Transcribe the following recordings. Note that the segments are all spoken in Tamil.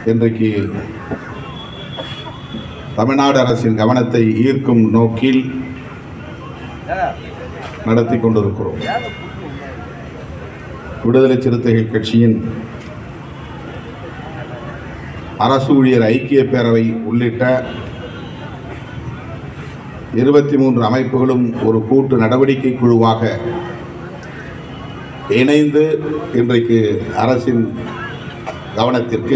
இன்றைக்கு தமிழ்நாடு அரசின் கவனத்தை ஈர்க்கும் நோக்கில் நடத்தி கொண்டிருக்கிறோம் விடுதலை சிறுத்தைகள் கட்சியின் அரசு ஊழியர் ஐக்கிய பேரவை உள்ளிட்ட இருபத்தி மூன்று அமைப்புகளும் ஒரு கூட்டு நடவடிக்கை குழுவாக இணைந்து இன்றைக்கு அரசின் கவனத்திற்கு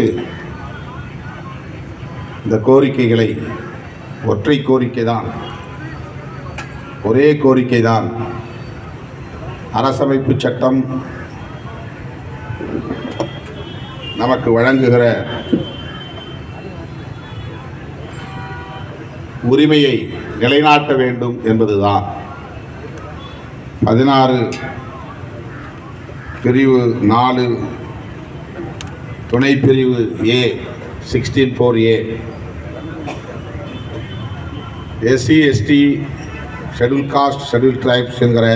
இந்த கோரிக்கைகளை ஒற்றை கோரிக்கை தான் ஒரே கோரிக்கை தான் அரசமைப்பு சட்டம் நமக்கு வழங்குகிற உரிமையை நிலைநாட்ட வேண்டும் என்பதுதான் பதினாறு பிரிவு நாலு துணை பிரிவு A sixteen four A SC ST schedule caste schedule tribes என்கிற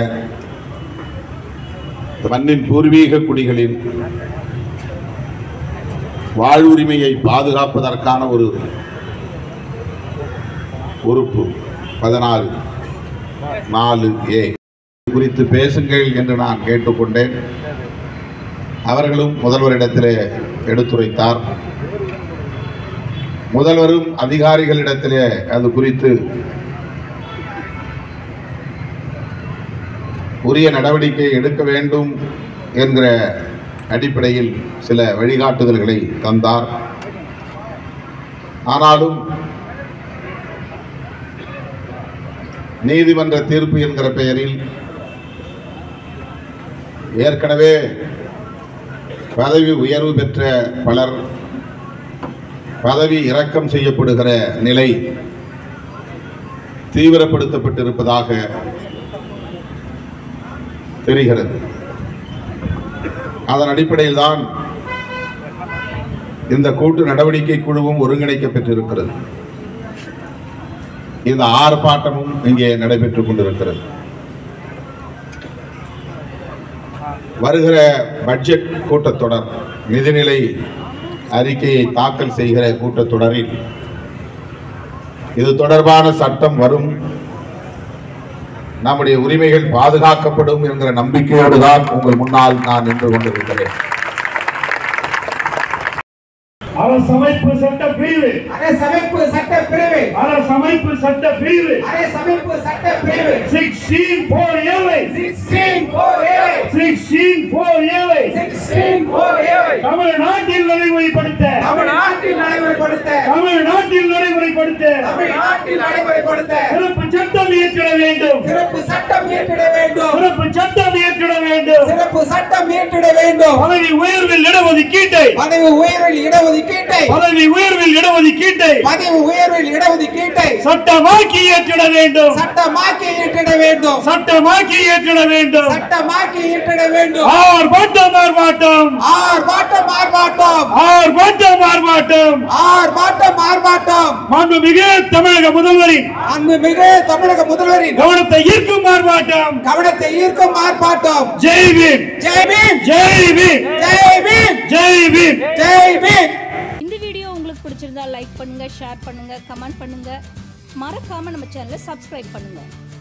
மண்ணின் பூர்வீக குடிகளின் வாழ்வுரிமையை பாதுகாப்பதற்கான ஒரு உறுப்பு பதினாறு நாலு ஏ குறித்து பேசுங்கள் என்று நான் கேட்டுக்கொண்டேன் அவர்களும் முதல்வரிடத்திலே எடுத்துரைத்தார் முதல்வரும் அதிகாரிகளிடத்திலே அது குறித்து உரிய நடவடிக்கை எடுக்க வேண்டும் என்கிற அடிப்படையில் சில வழிகாட்டுதல்களை தந்தார் ஆனாலும் நீதிமன்ற தீர்ப்பு என்கிற பெயரில் ஏற்கனவே பதவி உயர்வு பெற்ற பலர் பதவி இறக்கம் செய்யப்படுகிற நிலை தீவிரப்படுத்தப்பட்டிருப்பதாக தெரிகிறது அதன் அடிப்படையில் தான் இந்த கூட்டு நடவடிக்கை குழுவும் ஒருங்கிணைக்கப்பட்டிருக்கிறது இந்த ஆர்ப்பாட்டமும் இங்கே நடைபெற்றுக் கொண்டிருக்கிறது வருகிற பட்ஜெட் கூட்டத்தொடர் நிதிநிலை அறிக்கையை தாக்கல் செய்கிற கூட்டத்தொடரில் இது தொடர்பான சட்டம் வரும் நம்முடைய உரிமைகள் பாதுகாக்கப்படும் என்கிற நம்பிக்கையோடு தான் உங்கள் முன்னால் நான் நின்று கொண்டிருக்கிறேன் அரசமைப்பு சட்ட பிரிவு அரசமைப்பு சட்ட பிரிவு அரசமைப்பு சட்ட பிரிவு அரசமைப்பு சட்ட பிரிவு சிக்ஸ்டீன் போர் ஏழை சிக்ஸ்டீன் ஃபோர் ஏழை சிக்ஸ்டீன் போர் ஏழை சிக்ஸ்டீன் ஃபோர் ஏழை தமிழ்நாட்டில் நடைமுறைப்படுத்த தமிழ்நாட்டில் நடைமுறைப்படுத்த தமிழ்நாட்டில் நடைமுறைப்படுத்த தமிழ்நாட்டில் நடைமுறைப்படுத்த சிறப்பு சட்டம் இயற்றிட வேண்டும் சிறப்பு சட்டம் இயற்றிட வேண்டும் சிறப்பு சட்டம் இயற்றிட வேண்டும் சிறப்பு சட்டம் இயற்றிட வேண்டும் பதவி உயர்வில் இடஒதுக்கீட்டை பதவி உயர்வில் இடஒதுக்கீட்டை பதவி உயர்வில் இடஒதுக்கீட்டை பதவி உயர்வில் இடஒதுக்கீட்டை சட்டமாக்கி இயற்றிட வேண்டும் சட்டமாக்கி இயற்றிட வேண்டும் சட்டமாக்கி இயற்றிட வேண்டும் சட்டமாக்கி இயற்றிட வேண்டும் ஆர்ப்பாட்டம் ஆர்ப்பாட்டம் ஆர்ப்பாட்டம் ஆர்ப்பாட்டம் ஆர்ப்பாட்டம் ஆர்ப்பாட்டம் ஆர்ப்பாட்டம் ஆர்ப்பாட்டம் மாண்புமிகு தமிழக முதல்வரின் அன்புமிகு தமிழக முதல்வரின் கவனத்தை ஈர்க்கும் ஆர்ப்பாட்டம் கவனத்தை ஈர்க்கும் ஆர்ப்பாட்டம் ஜெய் பீம் ஜெய் பீம் ஜெய் பீம் ஜெய் பீம் ஜெய் பீம் ஜெய் பீம் இந்த வீடியோ உங்களுக்கு பிடிச்சிருந்தா லைக் பண்ணுங்க ஷேர் பண்ணுங்க கமெண்ட் பண்ணுங்க மறக்காம நம்ம சேனலை சப்ஸ்கிரைப் பண்ணுங்க